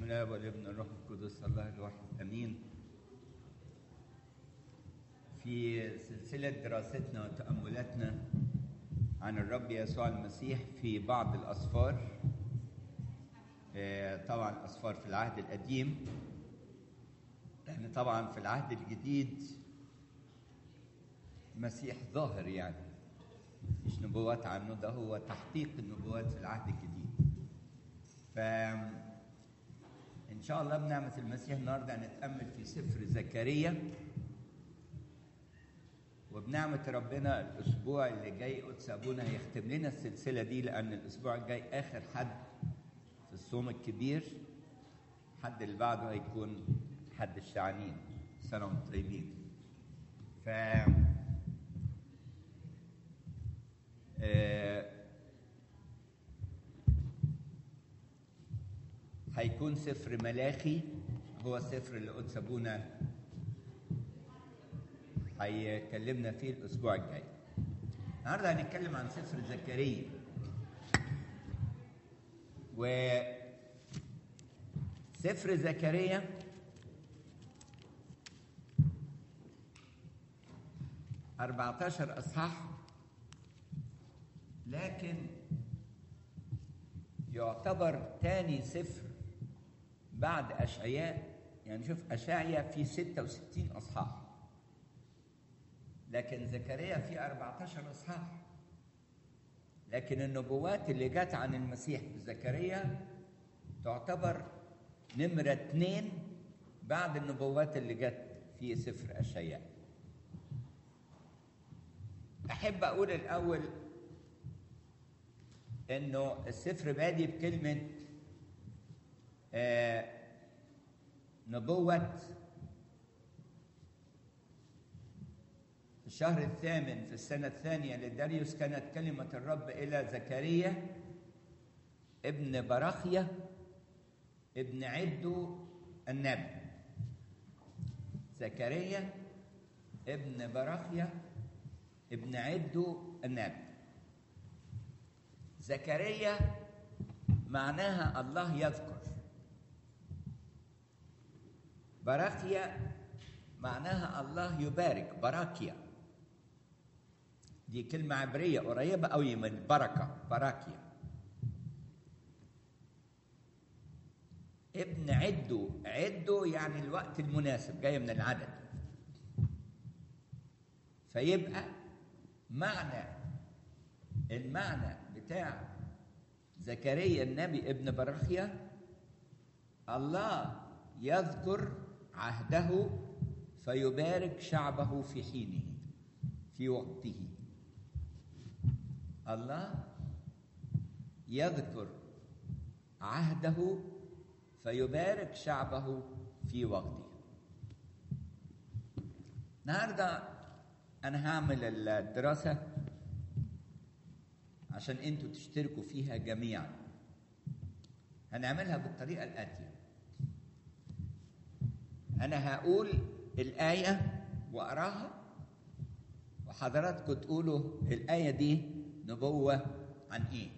الاب والابن والروح القدس الله الواحد امين في سلسله دراستنا وتاملاتنا عن الرب يسوع المسيح في بعض الاسفار آه، طبعا اسفار في العهد القديم لان طبعا في العهد الجديد مسيح ظاهر يعني مش نبوات عنه ده هو تحقيق النبوات في العهد الجديد ف ان شاء الله بنعمه المسيح النهارده هنتامل في سفر زكريا وبنعمه ربنا الاسبوع اللي جاي قدس ابونا هيختم لنا السلسله دي لان الاسبوع الجاي اخر حد في الصوم الكبير الحد اللي بعده هيكون حد الشعانين سنه وانتم طيبين ف آه، هيكون سفر ملاخي هو السفر اللي قدس ابونا هيكلمنا فيه الاسبوع الجاي النهارده هنتكلم عن سفر زكريا و سفر زكريا أربعتاشر أصحاح لكن يعتبر تاني سفر بعد أشعياء يعني شوف أشعياء في 66 أصحاح لكن زكريا في 14 أصحاح لكن النبوات اللي جت عن المسيح في زكريا تعتبر نمرة اتنين بعد النبوات اللي جت في سفر أشعياء أحب أقول الأول انه السفر بادي بكلمه آه نبوه في الشهر الثامن في السنه الثانيه لداريوس كانت كلمه الرب الى زكريا ابن براخيا ابن عدو النبي زكريا ابن براخيا ابن عدو النبي زكريا معناها الله يذكر براكيا معناها الله يبارك براكيا دي كلمة عبرية قريبة أوي من بركة براكيا ابن عدو عدو يعني الوقت المناسب جاية من العدد فيبقى معنى المعنى بتاع زكريا النبي ابن برخيا الله يذكر عهده فيبارك شعبه في حينه في وقته الله يذكر عهده فيبارك شعبه في وقته النهارده انا هعمل الدراسه عشان انتوا تشتركوا فيها جميعا هنعملها بالطريقه الاتيه انا هقول الايه واقراها وحضراتكم تقولوا الايه دي نبوه عن ايه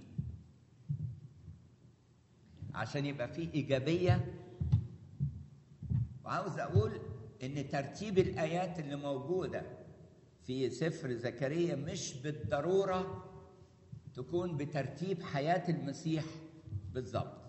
عشان يبقى في ايجابيه وعاوز اقول ان ترتيب الايات اللي موجوده في سفر زكريا مش بالضروره تكون بترتيب حياة المسيح بالظبط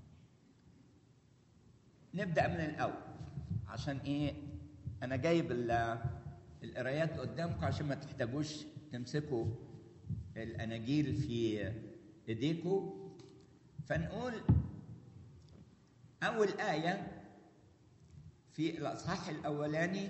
نبدأ من الأول عشان إيه أنا جايب القرايات قدامكم عشان ما تحتاجوش تمسكوا الأناجيل في إيديكم فنقول أول آية في الأصحاح الأولاني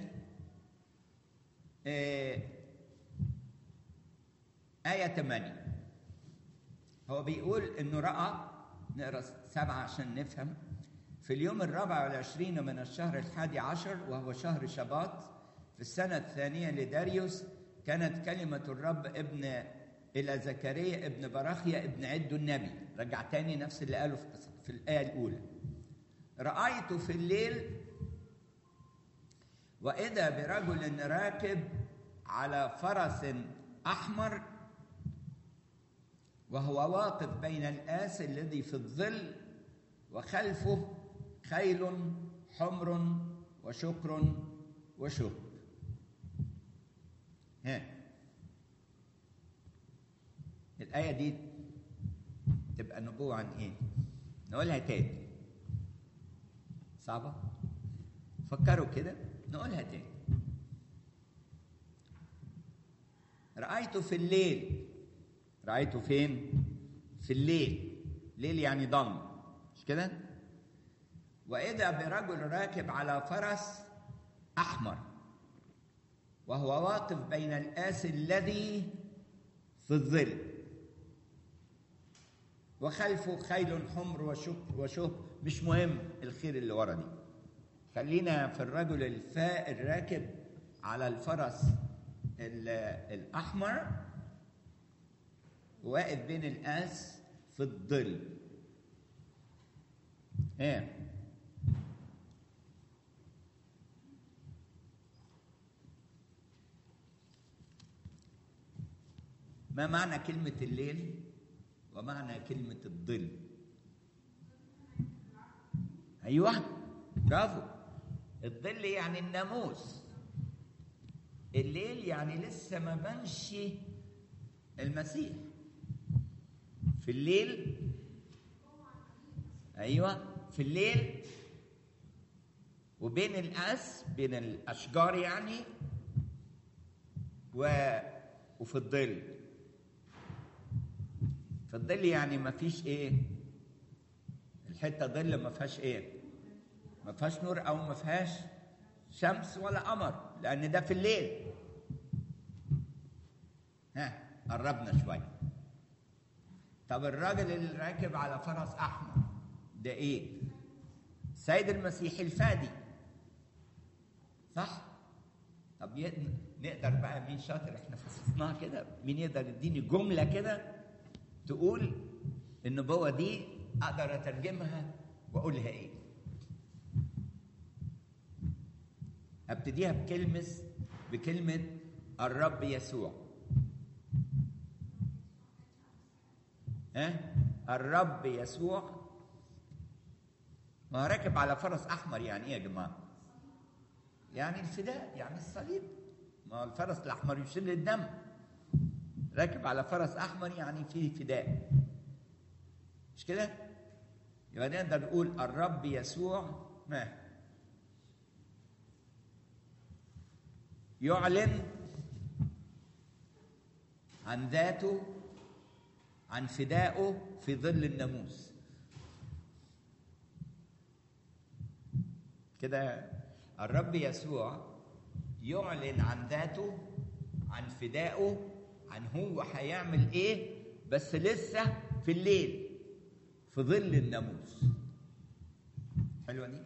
آية 8 هو بيقول انه راى نقرا سبعه عشان نفهم في اليوم الرابع والعشرين من الشهر الحادي عشر وهو شهر شباط في السنة الثانية لداريوس كانت كلمة الرب ابن إلى زكريا ابن براخيا ابن عدو النبي رجع تاني نفس اللي قاله في, في الآية الأولى رأيت في الليل وإذا برجل راكب على فرس أحمر وهو واقف بين الآس الذي في الظل وخلفه خيل حمر وشكر وشهب ها الآية دي تبقى نبوة عن إيه؟ نقولها تاني صعبة؟ فكروا كده نقولها تاني رأيت في الليل رأيت فين؟ في الليل ليل يعني ضم مش كده؟ وإذا برجل راكب على فرس أحمر وهو واقف بين الآس الذي في الظل وخلفه خيل حمر وشك وشهب مش مهم الخير اللي ورا دي خلينا في الرجل الفاء الراكب على الفرس الأحمر واقف بين الآس في الظل ايه ما معنى كلمة الليل ومعنى كلمة الظل أيوة برافو الظل يعني الناموس الليل يعني لسه ما بنش المسيح في الليل أيوة في الليل وبين الأس بين الأشجار يعني و وفي الظل في الظل يعني ما فيش ايه الحته ظل ما فيهاش ايه ما فيهاش نور او ما فيهاش شمس ولا قمر لان ده في الليل ها قربنا شويه طب الراجل اللي راكب على فرس احمر ده ايه سيد المسيح الفادي صح طب نقدر بقى مين شاطر احنا فصصناها كده مين يقدر يديني جمله كده تقول النبوة دي أقدر أترجمها وأقولها إيه؟ أبتديها بكلمة بكلمة الرب يسوع ها؟ الرب يسوع ما راكب على فرس أحمر يعني إيه يا جماعة؟ يعني الفداء يعني الصليب ما الفرس الأحمر يشيل الدم راكب على فرس احمر يعني فيه فداء مش كده يبقى نقدر نقول الرب يسوع ما يعلن عن ذاته عن فدائه في ظل الناموس كده الرب يسوع يعلن عن ذاته عن فدائه عن هو هيعمل ايه بس لسه في الليل في ظل الناموس حلوه دي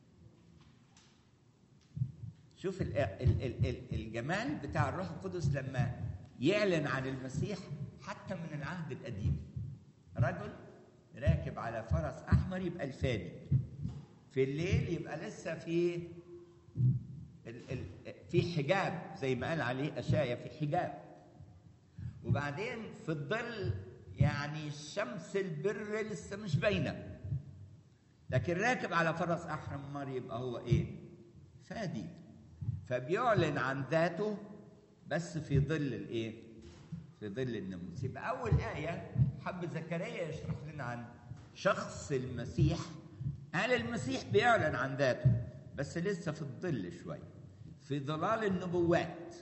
شوف ال ال ال ال الجمال بتاع الروح القدس لما يعلن عن المسيح حتى من العهد القديم رجل راكب على فرس احمر يبقى الفادي في الليل يبقى لسه في ال ال في حجاب زي ما قال عليه اشعيا في حجاب وبعدين في الظل يعني شمس البر لسه مش باينه لكن راكب على فرس احمر يبقى هو ايه فادي فبيعلن عن ذاته بس في ظل الايه في ظل الناموس يبقى اول ايه حب زكريا يشرح لنا عن شخص المسيح قال المسيح بيعلن عن ذاته بس لسه في الظل شويه في ظلال النبوات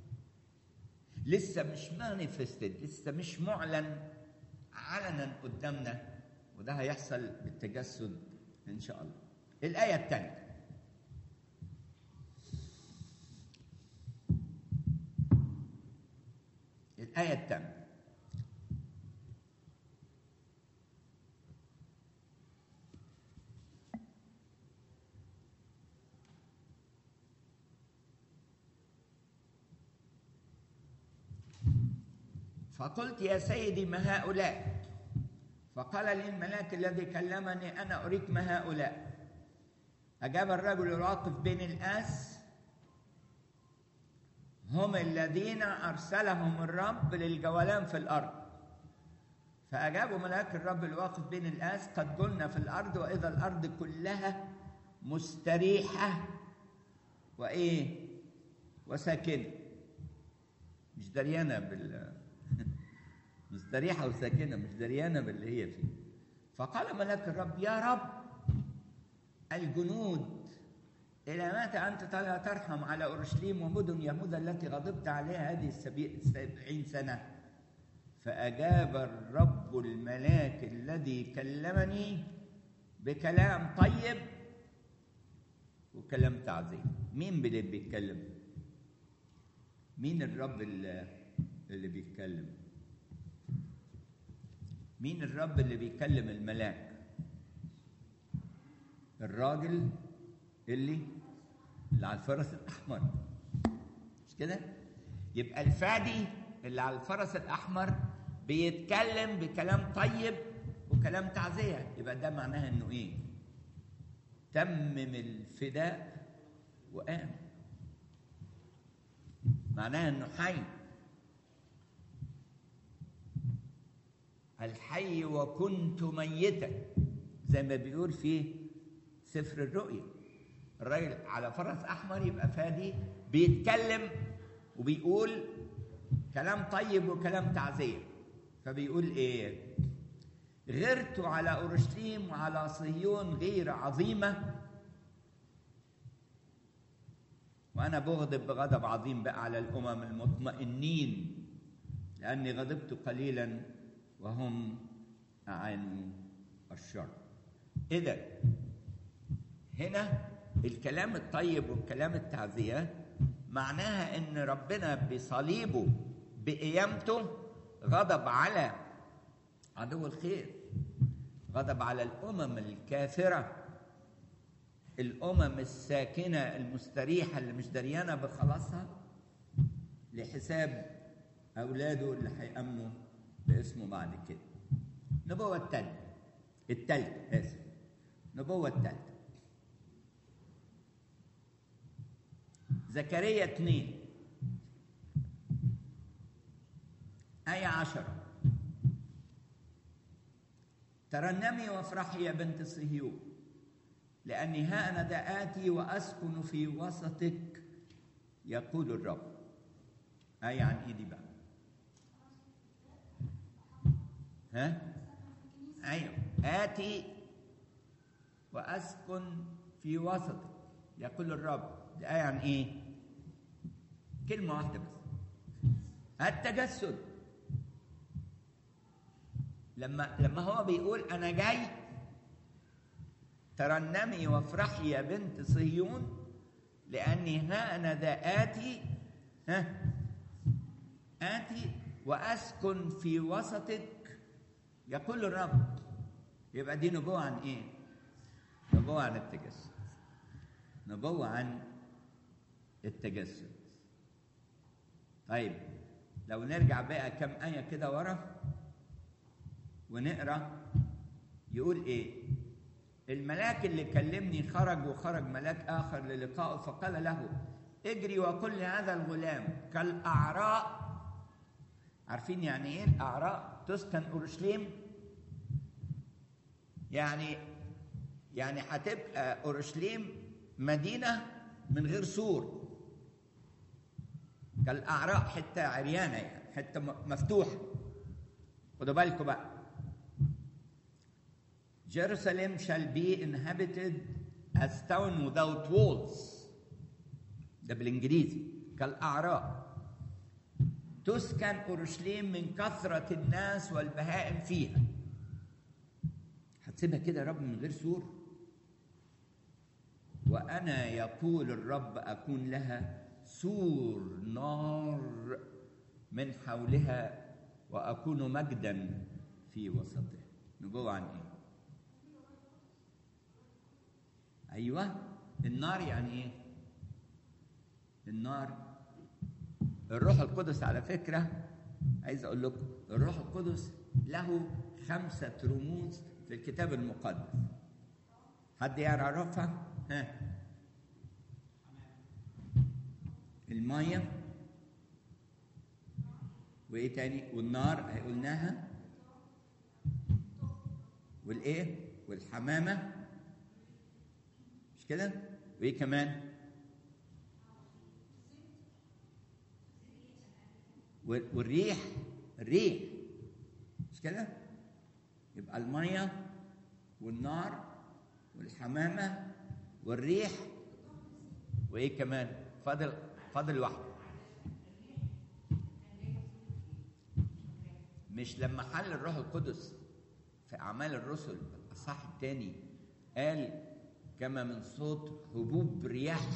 لسه مش مانيفستد لسه مش معلن علنا قدامنا وده هيحصل بالتجسد ان شاء الله الايه الثانيه الايه الثانيه فقلت يا سيدي ما هؤلاء فقال لي الملاك الذي كلمني انا اريك ما هؤلاء اجاب الرجل الواقف بين الاس هم الذين ارسلهم الرب للجولان في الارض فأجابوا ملاك الرب الواقف بين الآس قد قلنا في الأرض وإذا الأرض كلها مستريحة وإيه وساكنة مش دريانة بال مستريحة وساكنة مش دريانة باللي هي فيه فقال ملاك الرب يا رب الجنود إلى متى أنت لا ترحم على أورشليم ومدن يهوذا التي غضبت عليها هذه السبعين سنة فأجاب الرب الملاك الذي كلمني بكلام طيب وكلام تعظيم مين اللي بيتكلم مين الرب اللي, اللي بيتكلم مين الرب اللي بيكلم الملاك الراجل اللي اللي على الفرس الاحمر مش كده يبقى الفادي اللي على الفرس الاحمر بيتكلم بكلام طيب وكلام تعزيه يبقى ده معناها انه ايه تمم الفداء وقام معناها انه حي الحي وكنت ميتا زي ما بيقول في سفر الرؤيا الراجل على فرس احمر يبقى فادي بيتكلم وبيقول كلام طيب وكلام تعزيه فبيقول ايه غرت على اورشليم وعلى صهيون غير عظيمه وانا بغضب بغضب عظيم بقى على الامم المطمئنين لاني غضبت قليلا وهم اعانوا الشر اذا هنا الكلام الطيب والكلام التعزيه معناها ان ربنا بصليبه بقيامته غضب على عدو الخير غضب على الامم الكافره الامم الساكنه المستريحه اللي مش دريانه بخلاصها لحساب اولاده اللي هيامنوا باسمه بعد كده نبوه الثالثه الثالثه اسف نبوه الثالثه زكريا اثنين آية عشرة ترنمي وافرحي يا بنت صهيون لأني ها أنا ذا آتي وأسكن في وسطك يقول الرب آية عن إيدي بقى ها أيوه آتي وأسكن في وسطك يقول الرب دي آية عن إيه؟ كلمة واحدة بس التجسد لما لما هو بيقول أنا جاي ترنمي وافرحي يا بنت صهيون لأني ها أنا ذا آتي ها آتي وأسكن في وسطك يقول الرب يبقى دي نبوة عن إيه؟ نبوة عن التجسد نبوة عن التجسد طيب لو نرجع بقى كم آية كده ورا ونقرا يقول ايه الملاك اللي كلمني خرج وخرج ملاك اخر للقائه فقال له اجري وقل لهذا الغلام كالاعراء عارفين يعني ايه الاعراء تسكن اورشليم يعني يعني هتبقى اورشليم مدينه من غير سور كالاعراء حته عريانه يعني حته مفتوحه خدوا بالكم بقى Jerusalem shall be inhabited as town without walls ده بالانجليزي كالاعراء تسكن اورشليم من كثره الناس والبهائم فيها هتسيبها كده يا رب من غير سور وانا يقول الرب اكون لها سور نار من حولها واكون مجدا في وسطها نبوه عن ايه ايوه النار يعني ايه النار الروح القدس على فكره عايز اقول لكم الروح القدس له خمسه رموز في الكتاب المقدس حد يعرفها ها الميه وايه تاني والنار قلناها والايه والحمامه مش كده وايه كمان وال- والريح الريح مش كده يبقى الميه والنار والحمامه والريح وايه كمان فاضل فاضل واحده مش لما حل الروح القدس في اعمال الرسل الاصحاح الثاني قال كما من صوت هبوب رياح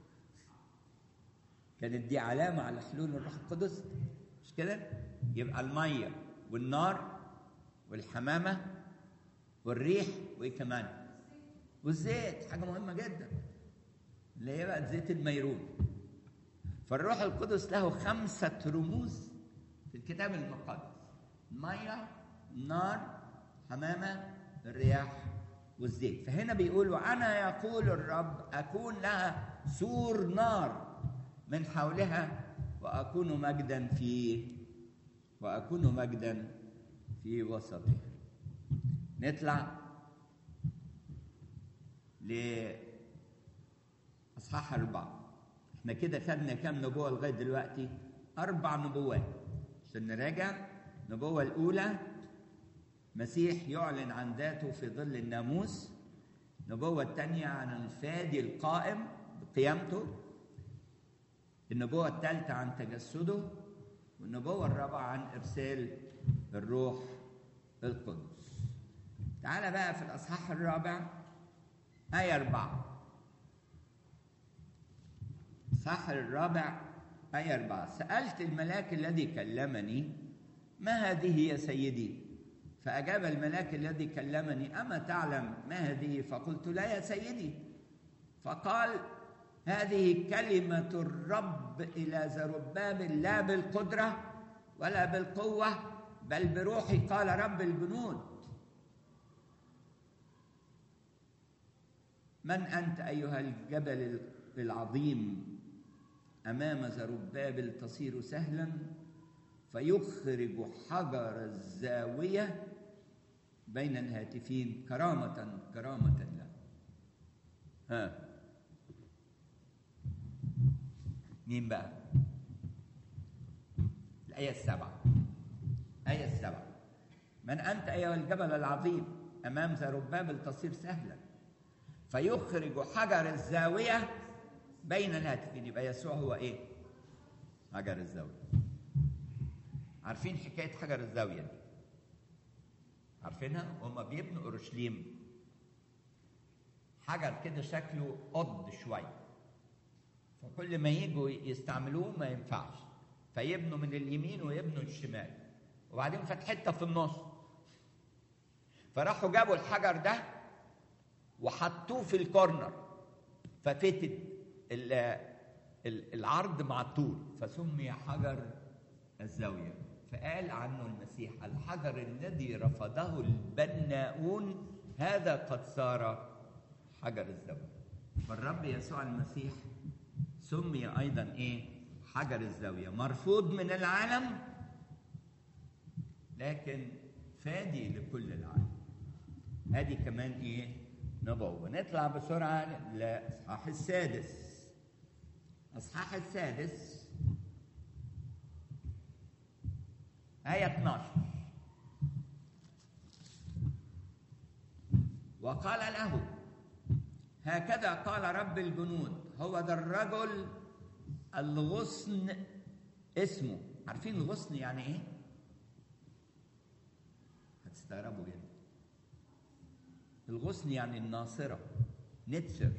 كانت دي علامه على حلول الروح القدس مش كده يبقى الميه والنار والحمامه والريح وايه كمان والزيت حاجه مهمه جدا اللي هي بقى زيت الميرون فالروح القدس له خمسه رموز في الكتاب المقدس الميه النار حمامه الرياح والزيت فهنا بيقول وانا يقول الرب اكون لها سور نار من حولها واكون مجدا في واكون مجدا في وسطها نطلع لأصحاح أربعة احنا كده خدنا كام نبوة لغاية دلوقتي أربع نبوات عشان نراجع النبوة الأولى مسيح يعلن عن ذاته في ظل الناموس النبوة الثانية عن الفادي القائم بقيامته النبوة الثالثة عن تجسده والنبوة الرابعة عن إرسال الروح القدس تعال بقى في الأصحاح الرابع آية أربعة الأصحاح الرابع آية أربعة سألت الملاك الذي كلمني ما هذه يا سيدي فأجاب الملاك الذي كلمني أما تعلم ما هذه فقلت لا يا سيدي فقال هذه كلمة الرب إلى زربابل لا بالقدرة ولا بالقوة بل بروحي قال رب الجنود من أنت أيها الجبل العظيم أمام زربابل تصير سهلا فيخرج حجر الزاوية بين الهاتفين كرامة كرامة له ها مين بقى الآية السبعة آية السبعة من أنت أيها الجبل العظيم أمام زربابل تصير سهلا فيخرج حجر الزاوية بين الهاتفين يبقى يسوع هو إيه؟ حجر الزاوية عارفين حكاية حجر الزاوية دي عارفينها؟ هما بيبنوا أورشليم حجر كده شكله قض شوية فكل ما يجوا يستعملوه ما ينفعش فيبنوا من اليمين ويبنوا الشمال وبعدين فات حته في النص فراحوا جابوا الحجر ده وحطوه في الكورنر ففتت العرض مع الطول فسمي حجر الزاويه فقال عنه المسيح الحجر الذي رفضه البناؤون هذا قد صار حجر الزاويه فالرب يسوع المسيح سمي ايضا ايه حجر الزاويه مرفوض من العالم لكن فادي لكل العالم ادي كمان ايه نبوه نطلع بسرعه لاصحاح السادس اصحاح السادس آية 12 وقال له هكذا قال رب الجنود هو ذا الرجل الغصن اسمه عارفين الغصن يعني ايه هتستغربوا جدا الغصن يعني الناصرة نتسر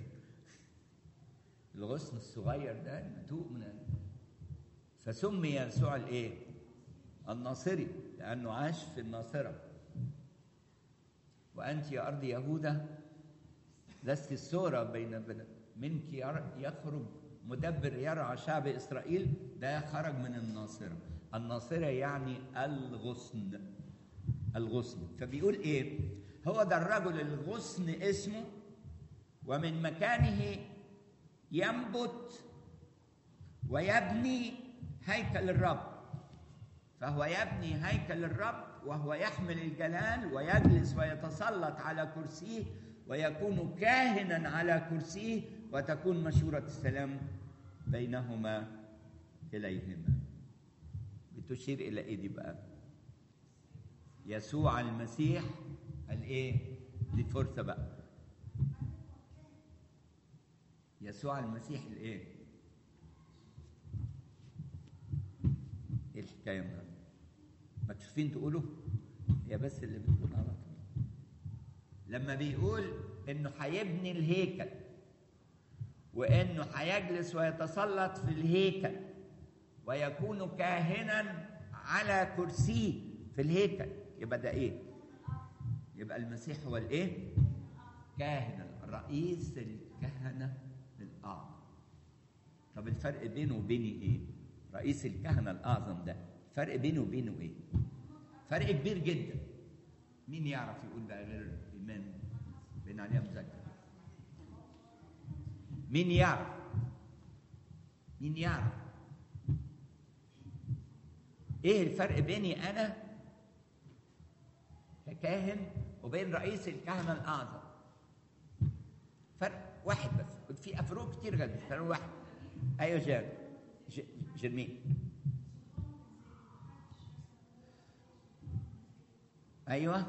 الغصن الصغير ده المتوق من فسمي يسوع الايه الناصري لانه عاش في الناصره وانت يا ارض يهوذا لست الثوره بين منك يخرج مدبر يرعى شعب اسرائيل ده خرج من الناصره الناصره يعني الغصن الغصن فبيقول ايه هو ده الرجل الغصن اسمه ومن مكانه ينبت ويبني هيكل الرب فهو يبني هيكل الرب وهو يحمل الجلال ويجلس ويتسلط على كرسيه ويكون كاهنا على كرسيه وتكون مشورة السلام بينهما إليهما بتشير إلى إيه دي بقى يسوع المسيح الإيه دي فرصة بقى يسوع المسيح الإيه إيه الحكاية بقى مكسوفين تقولوا هي بس اللي بتقول على طول لما بيقول انه هيبني الهيكل وانه هيجلس ويتسلط في الهيكل ويكون كاهنا على كرسيه في الهيكل يبقى ده ايه يبقى المسيح هو الايه كاهن رئيس الكهنه الاعظم طب الفرق بينه وبيني ايه رئيس الكهنه الاعظم ده الفرق بينه وبينه ايه فرق كبير جدا مين يعرف يقول بقى غير الايمان بين عليها مذاكره مين يعرف مين يعرف ايه الفرق بيني انا ككاهن وبين رئيس الكهنه الاعظم فرق واحد بس في افروق كتير غير فرق واحد ايوه جاب جرمين ايوه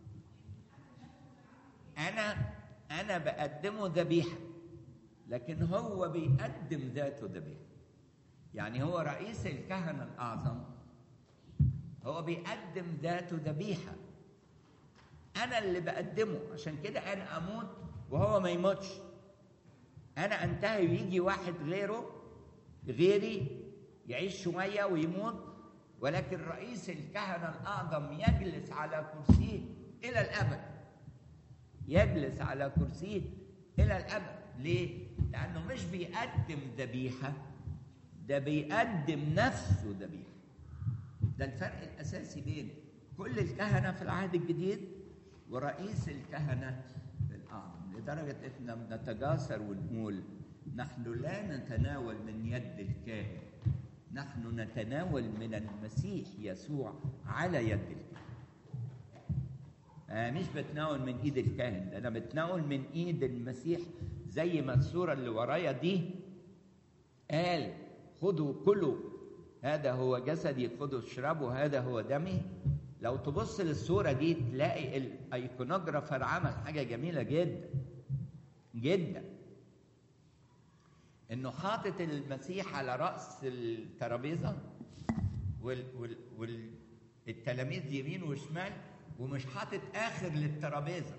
انا انا بقدمه ذبيحه لكن هو بيقدم ذاته ذبيحه يعني هو رئيس الكهنه الاعظم هو بيقدم ذاته ذبيحه انا اللي بقدمه عشان كده انا اموت وهو ما يموتش انا انتهي ويجي واحد غيره غيري يعيش شويه ويموت ولكن رئيس الكهنه الاعظم يجلس على كرسيه الى الابد يجلس على كرسيه الى الابد ليه لانه مش بيقدم ذبيحه ده بيقدم نفسه ذبيحه ده الفرق الاساسي بين كل الكهنه في العهد الجديد ورئيس الكهنه الاعظم لدرجه احنا بنتجاسر ونقول نحن لا نتناول من يد الكاهن نحن نتناول من المسيح يسوع على يد الكاهن آه مش بتناول من ايد الكاهن ده انا بتناول من ايد المسيح زي ما الصوره اللي ورايا دي قال خذوا كلوا هذا هو جسدي خذوا اشربوا هذا هو دمي لو تبص للصوره دي تلاقي الايقونوجرافر عمل حاجه جميله جدا جدا انه حاطط المسيح على راس الترابيزه وال وال والتلاميذ يمين وشمال ومش حاطط اخر للترابيزه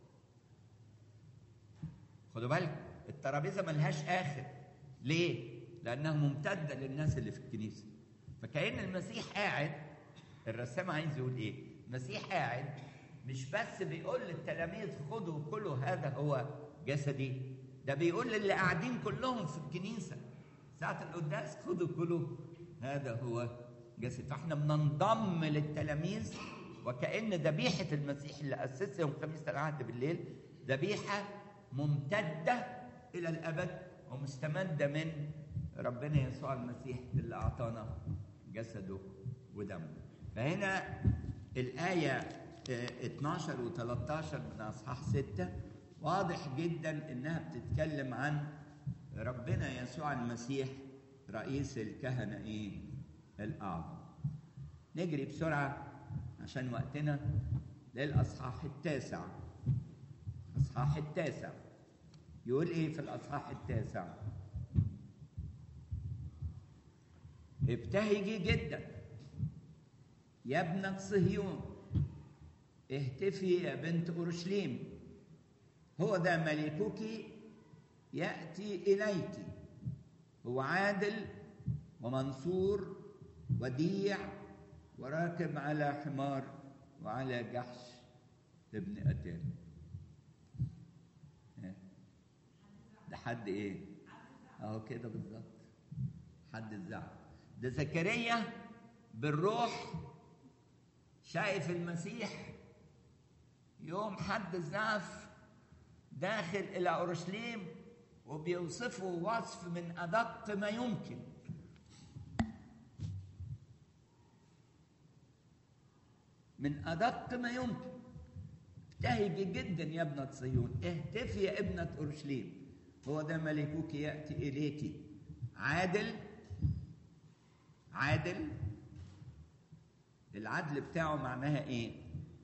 خدوا بالكم الترابيزه ملهاش اخر ليه لانها ممتده للناس اللي في الكنيسه فكأن المسيح قاعد الرسام عايز يقول ايه المسيح قاعد مش بس بيقول للتلاميذ خذوا كلوا هذا هو جسدي ده بيقول للي قاعدين كلهم في الكنيسة ساعة القداس خذوا كلوا هذا هو جسد فاحنا بننضم للتلاميذ وكأن ذبيحة المسيح اللي أسسها يوم خميس العهد بالليل ذبيحة ممتدة إلى الأبد ومستمدة من ربنا يسوع المسيح اللي أعطانا جسده ودمه فهنا الآية 12 و 13 من أصحاح 6 واضح جدا انها بتتكلم عن ربنا يسوع المسيح رئيس الكهنه ايه الاعظم نجري بسرعه عشان وقتنا للاصحاح التاسع اصحاح التاسع يقول ايه في الاصحاح التاسع ابتهجي جدا يا ابنة صهيون اهتفي يا بنت اورشليم هو ذا ملكك ياتي اليك هو عادل ومنصور وديع وراكب على حمار وعلى جحش ابن اتان ده حد ايه اهو كده بالظبط حد الزعل ده زكريا بالروح شايف المسيح يوم حد الزعف داخل الى اورشليم وبيوصفه وصف من ادق ما يمكن من ادق ما يمكن ابتهجي جدا يا ابنه صهيون اهتفي يا ابنه اورشليم هو ده ملكوك ياتي اليك عادل عادل العدل بتاعه معناها ايه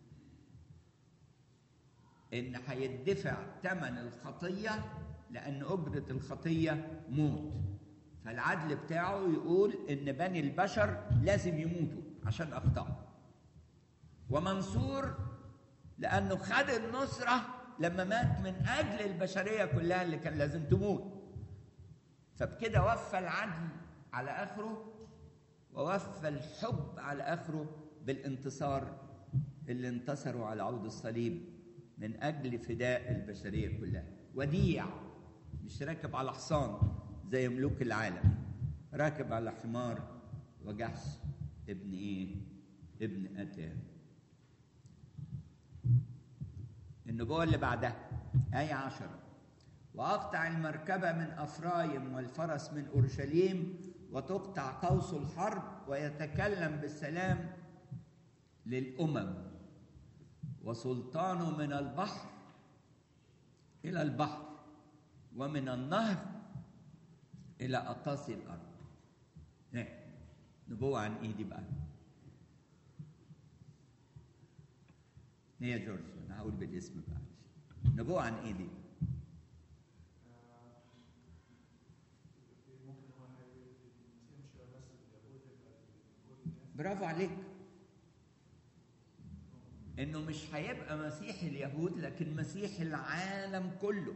ان هيدفع ثمن الخطيه لان اجره الخطيه موت فالعدل بتاعه يقول ان بني البشر لازم يموتوا عشان اخطاوا ومنصور لانه خد النصره لما مات من اجل البشريه كلها اللي كان لازم تموت فبكده وفى العدل على اخره ووفى الحب على اخره بالانتصار اللي انتصروا على عود الصليب من اجل فداء البشريه كلها وديع مش راكب على حصان زي ملوك العالم راكب على حمار وجحش ابن ايه ابن اتان النبوة اللي بعدها آية عشرة وأقطع المركبة من أفرايم والفرس من أورشليم وتقطع قوس الحرب ويتكلم بالسلام للأمم وسلطانه من البحر إلى البحر ومن النهر إلى أقاصي الأرض إيه؟ نبوة عن إيه دي بقى؟ هي جورج أنا هقول بالاسم بقى نبوة عن إيه دي؟ برافو عليك انه مش هيبقى مسيح اليهود لكن مسيح العالم كله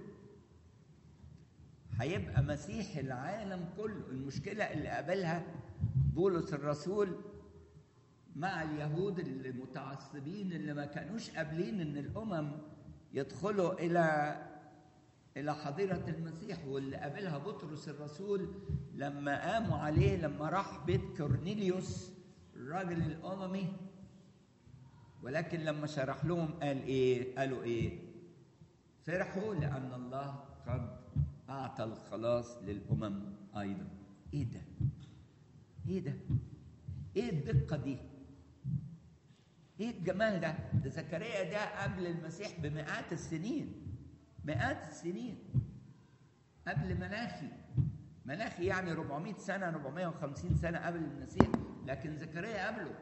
هيبقى مسيح العالم كله المشكله اللي قابلها بولس الرسول مع اليهود المتعصبين اللي ما كانوش قابلين ان الامم يدخلوا الى الى حظيره المسيح واللي قابلها بطرس الرسول لما قاموا عليه لما راح بيت كورنيليوس الراجل الاممي ولكن لما شرح لهم قال ايه قالوا ايه فرحوا لان الله قد اعطى الخلاص للامم ايضا ايه ده ايه ده ايه الدقه دي ايه الجمال ده ده زكريا ده قبل المسيح بمئات السنين مئات السنين قبل مناخي مناخي يعني 400 سنه 450 سنه قبل المسيح لكن زكريا قبله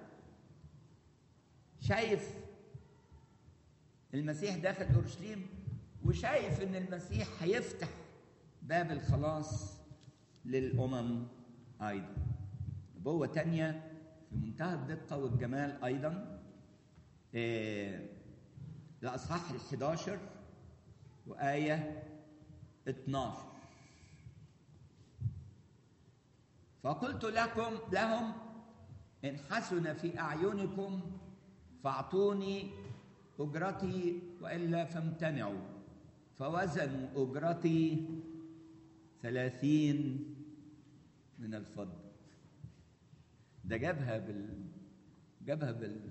شايف المسيح داخل اورشليم وشايف ان المسيح هيفتح باب الخلاص للامم ايضا نبوه تانية في منتهى الدقه والجمال ايضا إيه الاصحاح ال11 وايه 12 فقلت لكم لهم ان حسن في اعينكم فاعطوني اجرتي والا فامتنعوا فوزنوا اجرتي ثلاثين من الفضه ده جابها بال جابها بال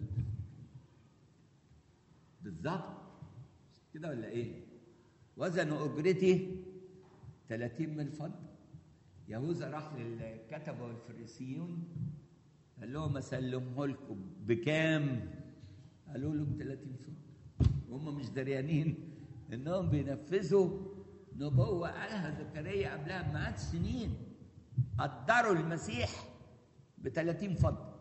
بالظبط كده ولا ايه وزنوا اجرتي 30 من الفضه يهوذا راح للكتبه والفريسيون قال لهم اسلمه لكم بكام؟ قالوا له ب 30 فضه وهم مش دريانين انهم بينفذوا نبوه قالها زكريا قبلها بمئات سنين قدروا المسيح ب 30 فضه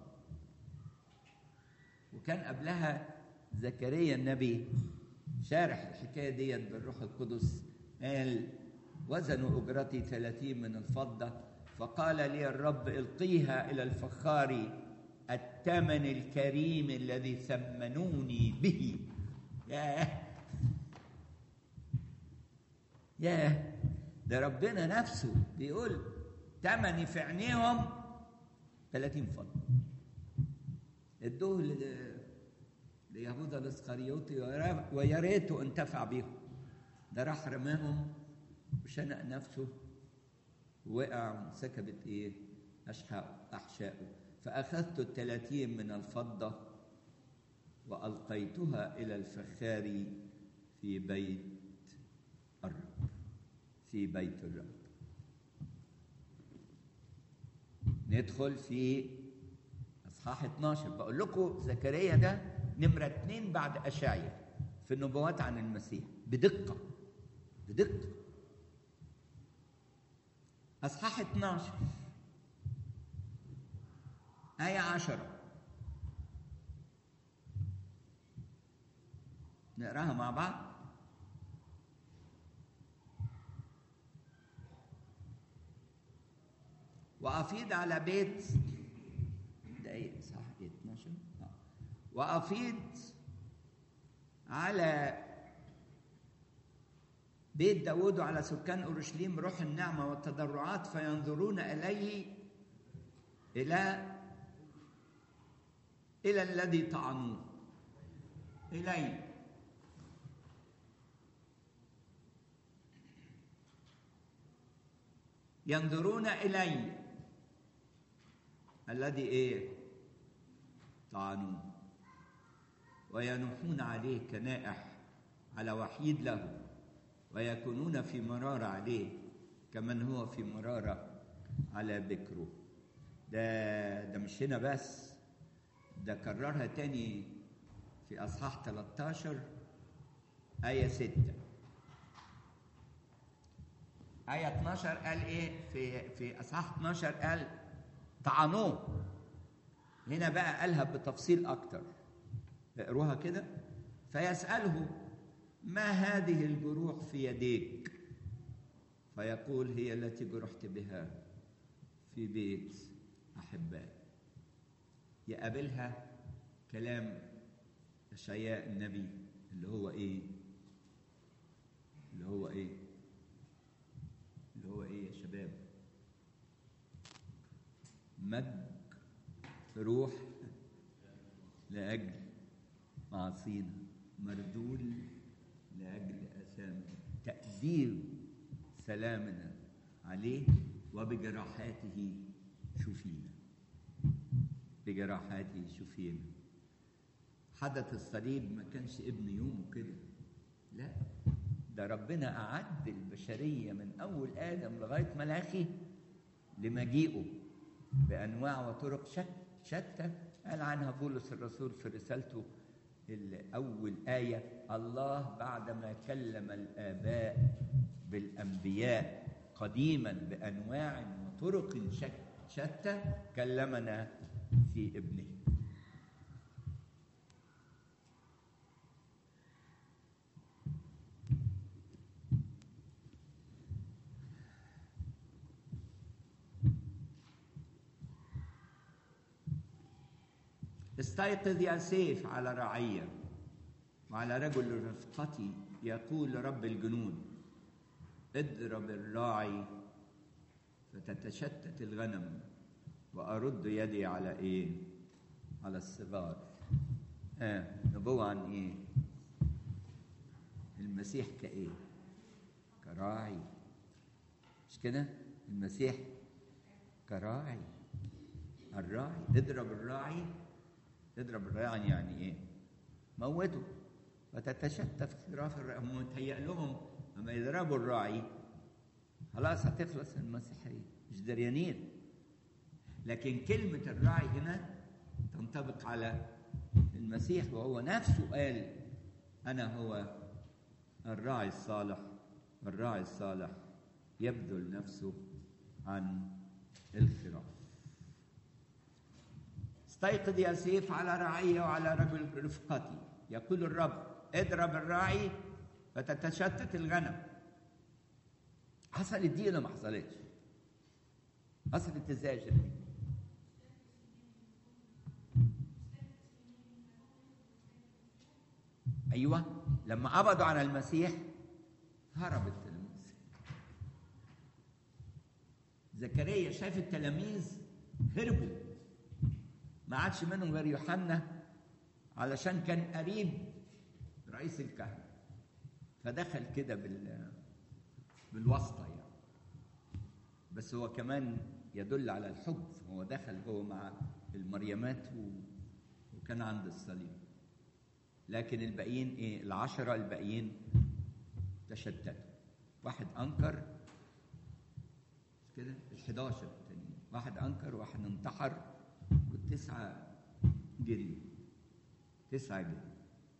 وكان قبلها زكريا النبي شارح الحكايه ديت بالروح القدس قال وزنوا اجرتي ثلاثين من الفضه فقال لي الرب القيها الى الفخار الثمن الكريم الذي ثمنوني به ياه ياه ده ربنا نفسه بيقول ثمني في عينيهم 30 فضه ادوه ليهوذا الاسخريوطي ويا ريته انتفع بيهم ده راح رماهم وشنق نفسه وقع وانسكبت ايه أشحاء أحشاؤه فأخذت الثلاثين من الفضة وألقيتها إلى الفخار في بيت الرب في بيت الرب ندخل في اصحاح 12 بقول لكم زكريا ده نمرة اتنين بعد أشعيا في النبوات عن المسيح بدقة بدقة أصحاح 12 آية عشرة نقراها مع بعض وأفيض على بيت دقيقة صح 12 آه. وأفيض على بيت داود وعلى سكان أورشليم روح النعمة والتضرعات فينظرون إليه إلى إلى الذي طعنوه إليه ينظرون إلي الذي إيه طعنوه وينوحون عليه كنائح على وحيد له ويكونون في مرارة عليه كمن هو في مرارة على بكره ده ده مش هنا بس ده كررها تاني في أصحاح 13 آية 6 آية 12 قال إيه في في أصحاح 12 قال طعنوه هنا بقى قالها بتفصيل أكتر اقروها كده فيسأله ما هذه الجروح في يديك فيقول هي التي جرحت بها في بيت أحبائي يقابلها كلام أشعياء النبي اللي هو إيه اللي هو إيه اللي هو إيه يا شباب مج روح لأجل معصينا مردول لأجل أثامنا تأديب سلامنا عليه وبجراحاته شفينا بجراحاته شفينا حدث الصليب ما كانش ابن يومه كده لا ده ربنا أعد البشرية من أول آدم لغاية ملاخي لمجيئه بأنواع وطرق شتى قال عنها بولس الرسول في رسالته أول آية الله بعدما كلم الآباء بالأنبياء قديما بأنواع وطرق شتى كلمنا في ابنه استيقظ يا سيف على رعية وعلى رجل رفقتي يقول رب الجنود اضرب الراعي فتتشتت الغنم وأرد يدي على إيه؟ على الصغار آه نبوة عن إيه؟ المسيح كإيه؟ كراعي مش كده؟ المسيح كراعي الراعي اضرب الراعي تضرب الراعي يعني ايه؟ موته وتتشتت خراف الراعي هم متهيأ لهم لما يضربوا الراعي خلاص هتخلص المسيحية مش دريانين لكن كلمة الراعي هنا تنطبق على المسيح وهو نفسه قال أنا هو الراعي الصالح الراعي الصالح يبذل نفسه عن الخراف استيقظ يا سيف على رعية وعلى رجل رفقتي يقول الرب اضرب الراعي فتتشتت الغنم حصلت دي ولا ما حصلتش؟ حصلت ازاي يا شباب؟ ايوه لما قبضوا على المسيح هرب التلاميذ زكريا شاف التلاميذ هربوا ما عادش منهم غير يوحنا علشان كان قريب رئيس الكهنة فدخل كده بال بالواسطة يعني بس هو كمان يدل على الحب هو دخل هو مع المريمات و... وكان عند الصليب لكن الباقيين ايه العشرة الباقيين تشتتوا واحد انكر كده ال11 التانيين واحد انكر واحد انتحر والتسعه جري تسعة جدا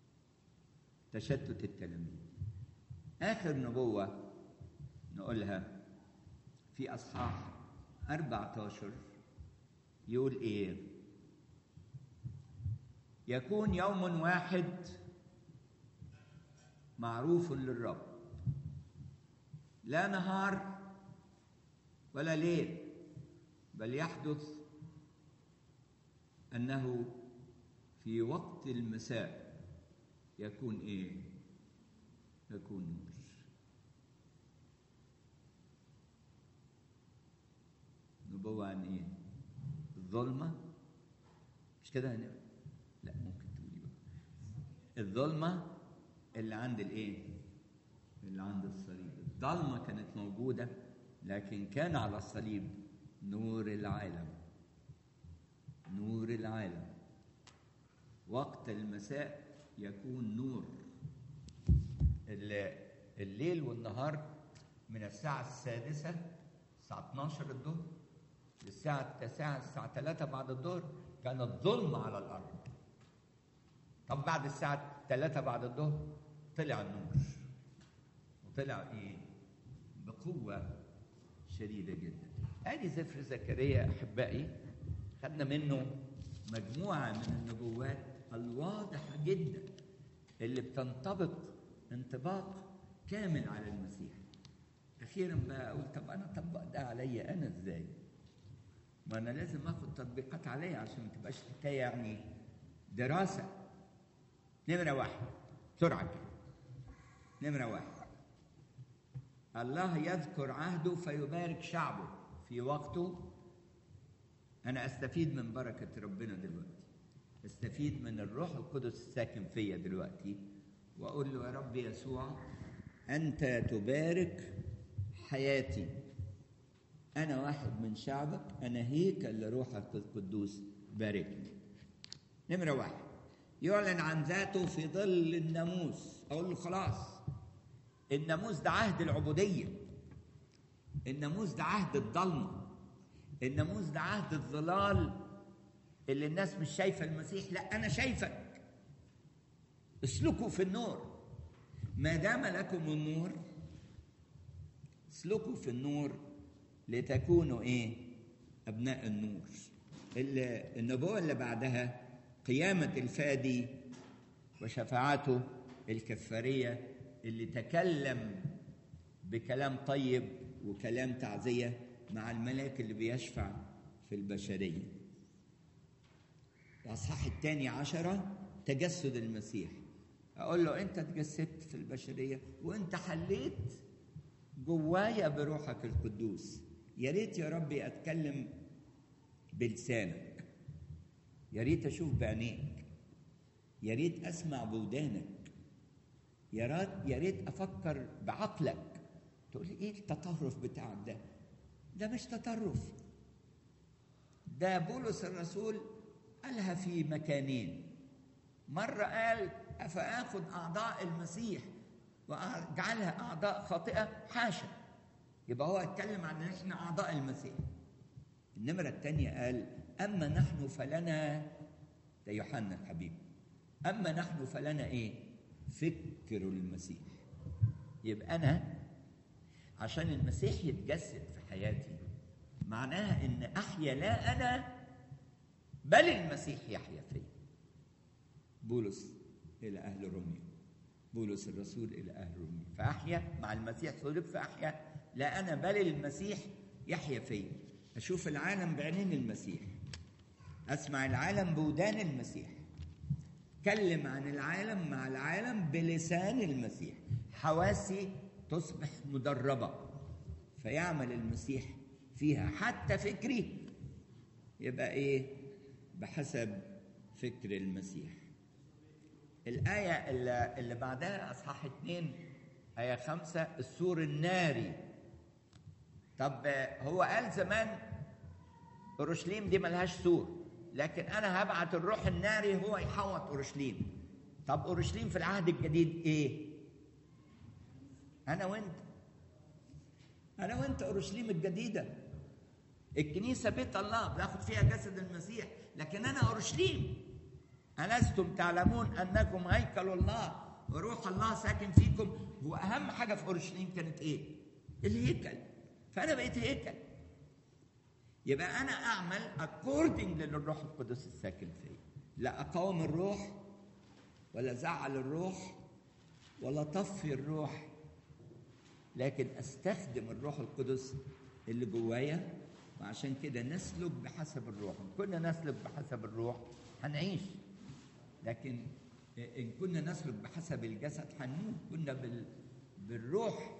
تشتت التلاميذ آخر نبوة نقولها في أصحاح 14 يقول إيه؟ يكون يوم واحد معروف للرب لا نهار ولا ليل بل يحدث انه في وقت المساء يكون ايه يكون نور نبوة عن ايه الظلمة مش كده هن... لا ممكن تقولي بقى الظلمة اللي عند الايه اللي عند الصليب الضلمة كانت موجودة لكن كان على الصليب نور العالم نور العالم وقت المساء يكون نور الليل والنهار من الساعة السادسة الساعة 12 الظهر للساعة التاسعة الساعة 3 بعد الظهر كانت ظلمة على الأرض طب بعد الساعة 3 بعد الظهر طلع النور وطلع إيه؟ بقوة شديدة جدا ادي سفر زكريا احبائي خدنا منه مجموعة من النبوات الواضحة جدا اللي بتنطبق انطباق كامل على المسيح اخيرا بقى اقول طب انا اطبق ده عليا انا ازاي ما انا لازم اخد تطبيقات عليا عشان ما تبقاش حكايه يعني دراسه نمره واحد بسرعه كده نمره واحد الله يذكر عهده فيبارك شعبه في وقته انا استفيد من بركه ربنا دلوقتي استفيد من الروح القدس الساكن فيا دلوقتي واقول له يا رب يسوع انت تبارك حياتي انا واحد من شعبك انا هيكل لروحك القدوس باركني نمره واحد يعلن عن ذاته في ظل الناموس اقول له خلاص الناموس ده عهد العبوديه الناموس ده عهد الضلمه الناموس ده عهد الظلال اللي الناس مش شايفه المسيح لا انا شايفك اسلكوا في النور ما دام لكم النور اسلكوا في النور لتكونوا ايه ابناء النور اللي النبوه اللي بعدها قيامه الفادي وشفاعته الكفاريه اللي تكلم بكلام طيب وكلام تعزيه مع الملاك اللي بيشفع في البشريه الاصحاح الثاني عشره تجسد المسيح اقول له انت تجسدت في البشريه وانت حليت جوايا بروحك القدوس يا ريت يا ربي اتكلم بلسانك يا ريت اشوف بعينيك يا ريت اسمع بودانك يا ريت يا ريت افكر بعقلك تقول لي ايه التطرف بتاعك ده ده مش تطرف ده بولس الرسول قالها في مكانين مرة قال أفآخذ أعضاء المسيح وأجعلها أعضاء خاطئة حاشا يبقى هو اتكلم عن إن إحنا أعضاء المسيح النمرة الثانية قال أما نحن فلنا ده يوحنا الحبيب أما نحن فلنا إيه؟ فكر المسيح يبقى أنا عشان المسيح يتجسد في حياتي معناها إن أحيا لا أنا بل المسيح يحيا فيا بولس إلى أهل روميا بولس الرسول إلى أهل روميا فأحيا مع المسيح صلب فأحيا لا أنا بل المسيح يحيا فيا أشوف العالم بعينين المسيح أسمع العالم بودان المسيح اتكلم عن العالم مع العالم بلسان المسيح حواسي تصبح مدربة فيعمل المسيح فيها حتى فكري يبقى ايه بحسب فكر المسيح الآية اللي, اللي بعدها أصحاح اتنين آية خمسة السور الناري طب هو قال زمان أورشليم دي ملهاش سور لكن أنا هبعت الروح الناري هو يحوط أورشليم طب أورشليم في العهد الجديد إيه؟ أنا وأنت أنا وأنت أورشليم الجديدة الكنيسة بيت الله بناخد فيها جسد المسيح لكن أنا أورشليم ألستم تعلمون أنكم هيكل الله وروح الله ساكن فيكم هو أهم حاجة في أورشليم كانت إيه؟ الهيكل فأنا بقيت هيكل يبقى أنا أعمل أكوردنج للروح القدس الساكن فيا لا أقاوم الروح ولا زعل الروح ولا طفي الروح لكن استخدم الروح القدس اللي جوايا وعشان كده نسلك بحسب الروح ان كنا نسلك بحسب الروح هنعيش لكن ان كنا نسلك بحسب الجسد هنموت كنا بال... بالروح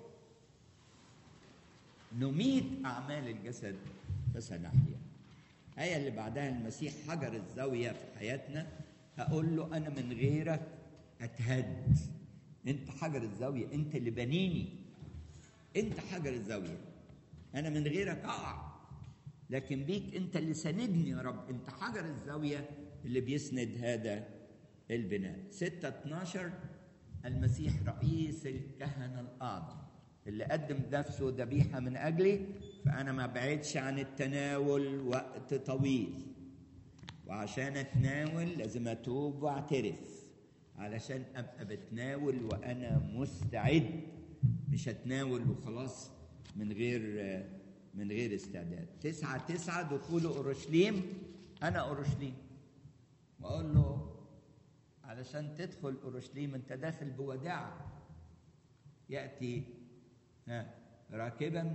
نميت اعمال الجسد فسنحيا الآية اللي بعدها المسيح حجر الزاوية في حياتنا هقول له أنا من غيرك أتهد أنت حجر الزاوية أنت اللي بنيني أنت حجر الزاوية أنا من غيرك أقع لكن بيك أنت اللي ساندني يا رب أنت حجر الزاوية اللي بيسند هذا البناء 6 12 المسيح رئيس الكهنة الأعظم اللي قدم نفسه ذبيحة من أجلي فأنا ما بعدش عن التناول وقت طويل وعشان أتناول لازم أتوب وأعترف علشان أبقى بتناول وأنا مستعد مش أتناول وخلاص من غير من غير استعداد تسعة تسعة دخول أورشليم أنا أورشليم وأقول له علشان تدخل أورشليم أنت داخل بوداع يأتي ها راكبا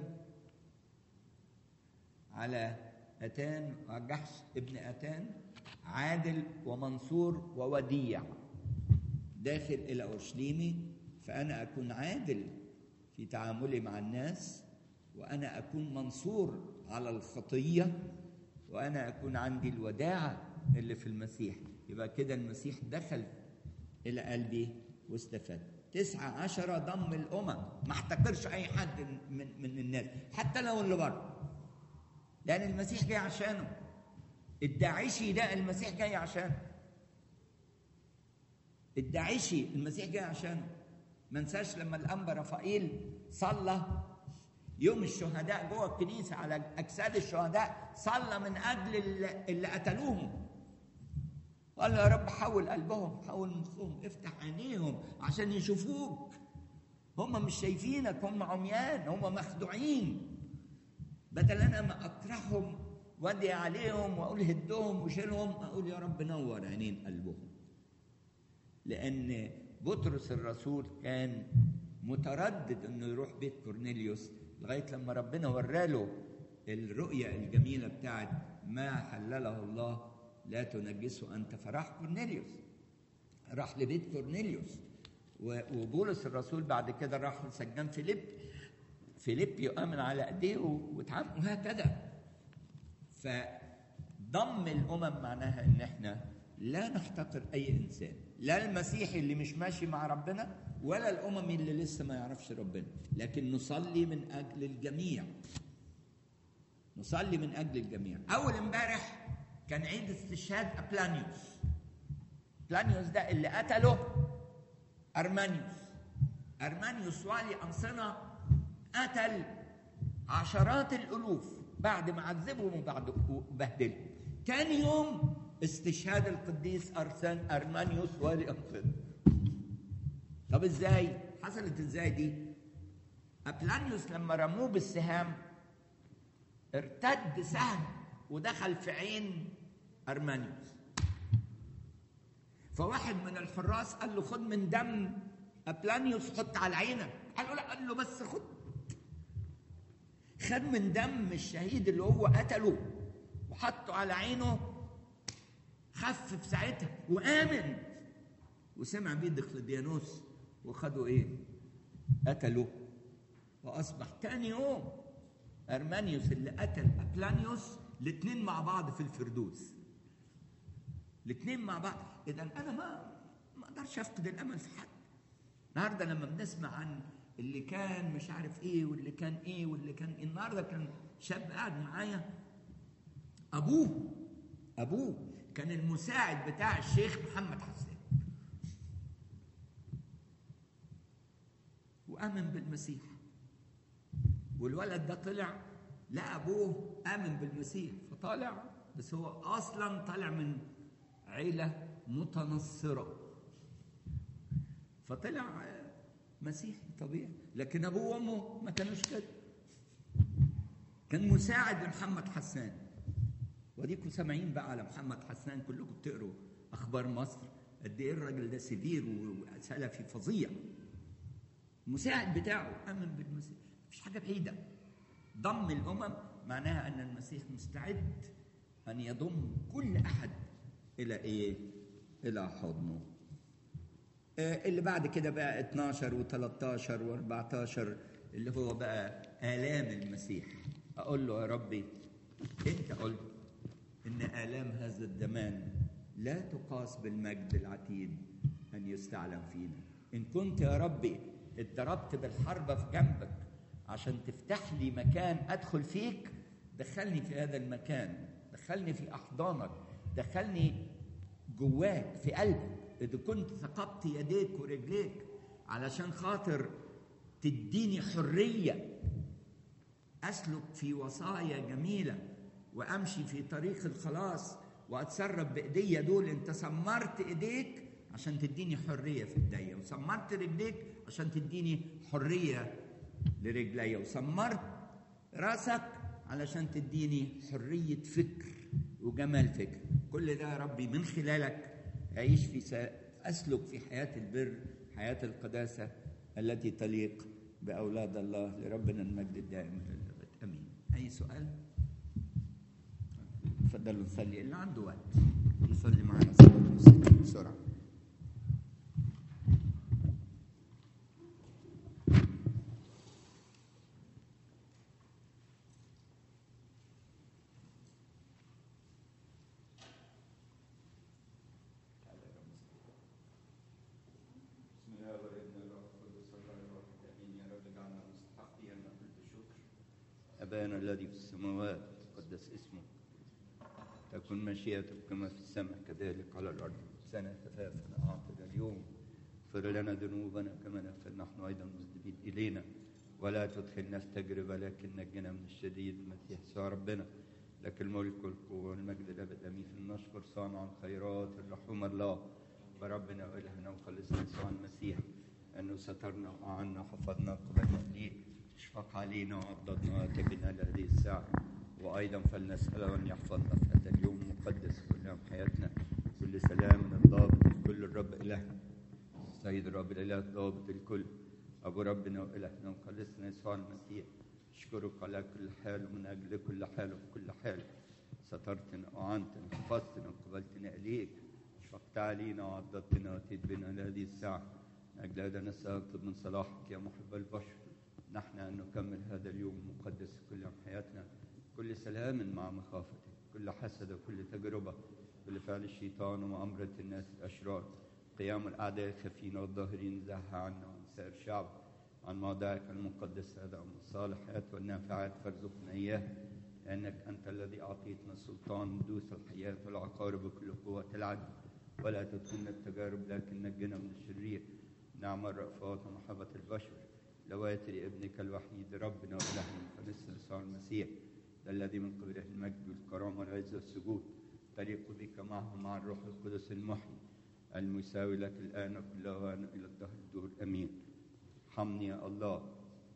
على أتان وجحش ابن أتان عادل ومنصور ووديع داخل إلى أورشليمي فأنا أكون عادل في تعاملي مع الناس وأنا أكون منصور على الخطية وأنا أكون عندي الوداعة اللي في المسيح يبقى كده المسيح دخل إلى قلبي واستفاد تسعة عشرة ضم الأمم ما احتقرش أي حد من, من الناس حتى لو اللي بره لأن المسيح جاي عشانه الداعشي ده المسيح جاي عشانه الداعشي المسيح جاي عشانه ما انساش لما الأنبا رفائيل صلى يوم الشهداء جوه الكنيسة على أجساد الشهداء صلى من أجل اللي, اللي قتلوهم قال له يا رب حول قلبهم حول مخهم افتح عينيهم عشان يشوفوك هم مش شايفينك هم عميان هم مخدوعين بدل انا ما اطرحهم وادي عليهم واقول هدهم وشيلهم اقول يا رب نور عينين قلبهم لان بطرس الرسول كان متردد انه يروح بيت كورنيليوس لغايه لما ربنا وراله الرؤيه الجميله بتاعت ما حلله الله لا تنجسه انت فراح كورنيليوس راح لبيت كورنيليوس وبولس الرسول بعد كده راح لسجان فيليب فيليب يؤمن على ايديه واتعامل وهكذا فضم الامم معناها ان احنا لا نحتقر اي انسان لا المسيحي اللي مش ماشي مع ربنا ولا الاممي اللي لسه ما يعرفش ربنا لكن نصلي من اجل الجميع نصلي من اجل الجميع اول امبارح كان عيد استشهاد أبلانيوس أبلانيوس ده اللي قتله أرمانيوس أرمانيوس والي أنصنة قتل عشرات الألوف بعد ما عذبهم وبعد بهدلهم تاني يوم استشهاد القديس أرسان أرمانيوس والي أنصنة طب ازاي حصلت ازاي دي أبلانيوس لما رموه بالسهام ارتد سهم ودخل في عين أرمانيوس فواحد من الحراس قال له خد من دم أبلانيوس حط على عينك قال له لا قال له بس خد خد من دم الشهيد اللي هو قتله وحطه على عينه خفف ساعتها وآمن وسمع بيه دقلديانوس وخدوا ايه؟ قتلوه واصبح تاني يوم ارمانيوس اللي قتل ابلانيوس الاثنين مع بعض في الفردوس الاثنين مع بعض اذا انا ما ما اقدرش افقد الامل في حد النهارده لما بنسمع عن اللي كان مش عارف ايه واللي كان ايه واللي كان إيه النهارده كان شاب قاعد معايا ابوه ابوه كان المساعد بتاع الشيخ محمد حسان وامن بالمسيح والولد ده طلع لا ابوه امن بالمسيح فطالع بس هو اصلا طالع من عيله متنصرة فطلع مسيحي طبيعي لكن ابوه وامه ما كانوش كده كان مساعد لمحمد حسان وديكم سامعين بقى على محمد حسان كلكم بتقروا اخبار مصر قد ايه الراجل ده سفير وسلفي فظيع المساعد بتاعه امن بالمسيح مفيش حاجه بعيده ضم الامم معناها ان المسيح مستعد ان يضم كل احد الى ايه الى حضنه آه اللي بعد كده بقى 12 و13 و14 اللي هو بقى آلام المسيح أقول له يا ربي أنت قلت إن آلام هذا الزمان لا تقاس بالمجد العتيد أن يستعلم فينا إن كنت يا ربي اتضربت بالحربة في جنبك عشان تفتح لي مكان أدخل فيك دخلني في هذا المكان دخلني في أحضانك دخلني جواك في قلبك إذا كنت ثقبت يديك ورجليك علشان خاطر تديني حرية أسلك في وصايا جميلة وأمشي في طريق الخلاص وأتصرف بإيديا دول أنت سمرت إيديك عشان تديني حرية في إيديا وسمرت رجليك عشان تديني حرية لرجليا وسمرت راسك علشان تديني حرية فكر وجمال فكر كل ده يا ربي من خلالك أعيش في س... أسلك في حياة البر حياة القداسة التي تليق بأولاد الله لربنا المجد الدائم إلى الأبد أمين أي سؤال؟ تفضلوا نصلي اللي عنده وقت يصلي معنا صلاة بسرعة أبانا الذي في السماوات تقدس اسمك تكن مشيئتك كما في السماء كذلك على الأرض سنة كفافنا أعطنا اليوم اغفر لنا ذنوبنا كما نغفر نحن أيضا مذنبين إلينا ولا تدخلنا في تجربة لكن نجنا من الشديد المسيح يسوع ربنا لك الملك والقوة والمجد الأبد أمين نشكر صانع الخيرات الرحوم الله بربنا وإلهنا وخلصنا يسوع المسيح أنه سترنا وأعنا وحفظنا قبلنا ليه اشفق علينا وعضدنا واتبنا لهذه الساعة وأيضا فلنسأله أن يحفظنا في هذا اليوم المقدس كل يوم حياتنا كل سلام من الضابط كل الرب إلهنا سيد الرب الإله ضابط الكل أبو ربنا وإلهنا وخلصنا يسوع المسيح أشكرك على كل حال ومن أجل كل حال وفي كل حال سترتنا وأعنتنا وحفظتنا وقبلتنا إليك شفقت علينا وعضدتنا وأتيت بنا لهذه الساعة من أجل هذا نسألك من صلاحك يا محب البشر نحن أن نكمل هذا اليوم المقدس كل يوم حياتنا كل سلام مع مخافتك كل حسد وكل تجربة كل فعل الشيطان ومؤامرة الناس الأشرار قيام الأعداء الخفين والظاهرين زاح عنا وعن سائر الشعب عن موضعك المقدس هذا أم الصالحات والنافعات فارزقنا إياه لأنك أنت الذي أعطيتنا السلطان ندوس الحياة والعقارب بكل قوة العدل ولا تدخلنا التجارب لكن نجنا من الشرير نعم الرأفات ومحبة البشر لواتر ابنك الوحيد ربنا وإلهنا فنسل يسوع المسيح الذي من قبله المجد والكرامة والعز والسجود تليق بك معه مع الروح القدس المحيي المساوي لك الآن وكل أوان إلى الدهر الدور أمين حمني يا الله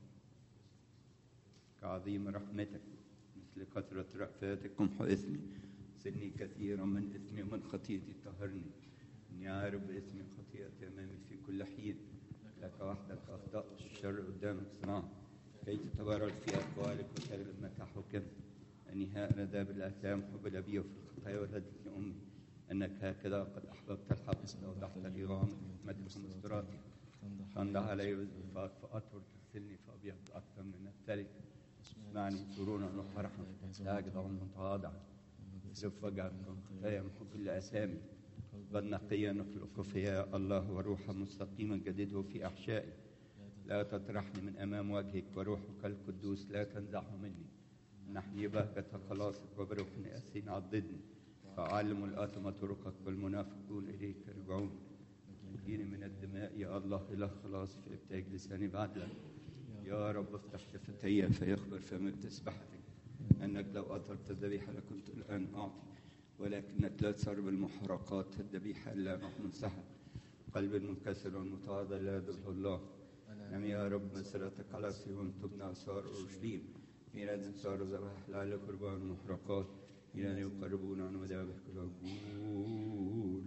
كعظيم رحمتك مثل كثرة رأفاتك امحو إثمي سني كثيرا من إثمي ومن خطيئتي طهرني إني عارف بإثمي خطيئتي أمامي في كل حين لك وحدك أخطأت الشر قدامك صنعت كي تتبرر في أقوالك وتغلب متى حكمت أني هكذا بالآثام حب الأبي وفي الخطايا ولدتني أمي أنك هكذا قد أحببت الحق ووضحت لي غامض حكمتك ومستراتي فانده علي وزفاك فأطهر تغسلني فأبيض أكثر من الثلج اسمعني سرونا وفرحا ساجد متواضعا رف وجهكم خطايا محو كل أسامي بل نقيا نخلق فيا الله وروحا مستقيما جدده في أحشائي لا تطرحني من أمام وجهك وروحك القدوس لا تنزعه مني نحن بهجة خلاصك وبروح أسين عضدني فأعلم الآثم طرقك والمنافقون إليك يرجعون نجيني من الدماء يا الله إله خلاص في ابتاج لساني بعدلك يا رب افتح شفتي فيخبر فم بتسبحتك أنك لو أطرت الذبيحة لكنت الآن أعطي ولكنك لا تسر بالمحرقات الذبيحة إلا روح منسحب قلب المنكسر والمتواضع لا يدعو الله نعم يا رب مسيرتك على صيون تبنى أسوار أورشليم ميلاد صار ذبح لعل قربان المحرقات إلى أن يقربون عن مذابح كل قول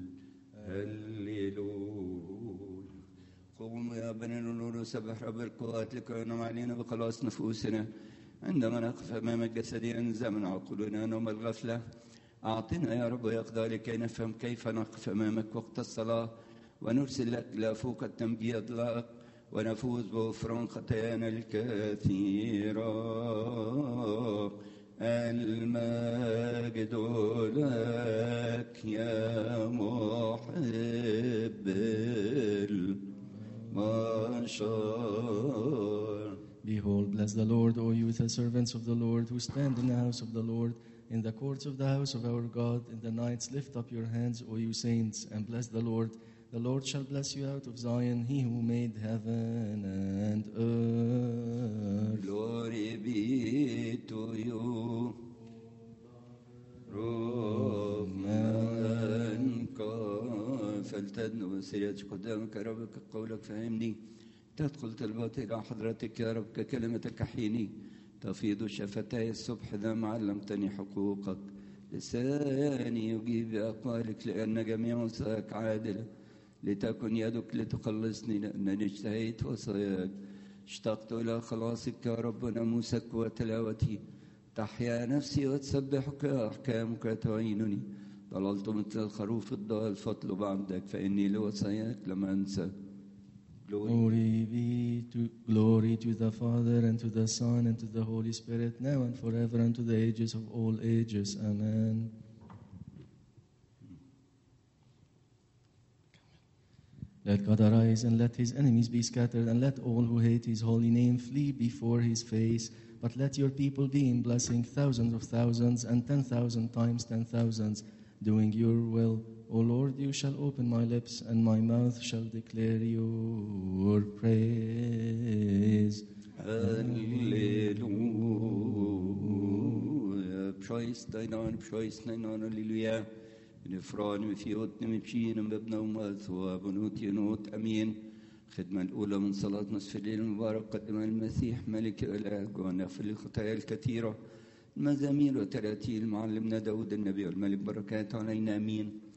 هللويا قوموا يا بني النور وسبح رب القوات لكونهم علينا بخلاص نفوسنا عندما نقف أمامك جسديا زمن عقولنا نوم الغفلة أعطنا يا رب يقضى لكي نفهم كيف نقف أمامك وقت الصلاة ونرسل لك لا فوق التمجيد لك ونفوز بغفران خطايانا الكثيرة المجد لك يا محب البشر Behold, bless the Lord, O you the servants of the Lord, who stand in the house of the Lord, in the courts of the house of our God. In the nights lift up your hands, O you saints, and bless the Lord. The Lord shall bless you out of Zion, he who made heaven and earth. Glory be to you. رومانك فلتدن وسيرتك قدامك يا رب قولك فهمني تدخل طلبات إلى حضرتك يا رب ككلمتك حيني تفيض شفتاي الصبح ذا علمتني حقوقك لساني يجيب بأقوالك لأن جميع وصاياك عادلة لتكن يدك لتخلصني لأنني اشتهيت وصاياك اشتقت إلى خلاصك يا رب ناموسك وتلاوتي تحيا نفسي وتسبحك أحكامك تعينني ضللت مثل الخروف الضال فاطلب عبدك فإني لوصاياك لم أنسى Glory be to glory to the Father and to the Son and to the Holy Spirit, now and forever and to the ages of all ages. Amen. Let God arise and let his enemies be scattered, and let all who hate his holy name flee before his face. But let your people be in blessing, thousands of thousands, and ten thousand times ten thousands, doing your will. O Lord, you shall open my lips, and my mouth shall declare your praise. هللويا بشويس دينان بشويس دينان هللويا نفران وفيوت نمشين مبنى ومثوى بنوت ينوت أمين خدمة الأولى من صلاة نصف الليل المبارك قدم المسيح ملك الإله ونغفر الخطايا الكثيرة المزامير وتراتيل معلمنا داود النبي والملك بركات علينا أمين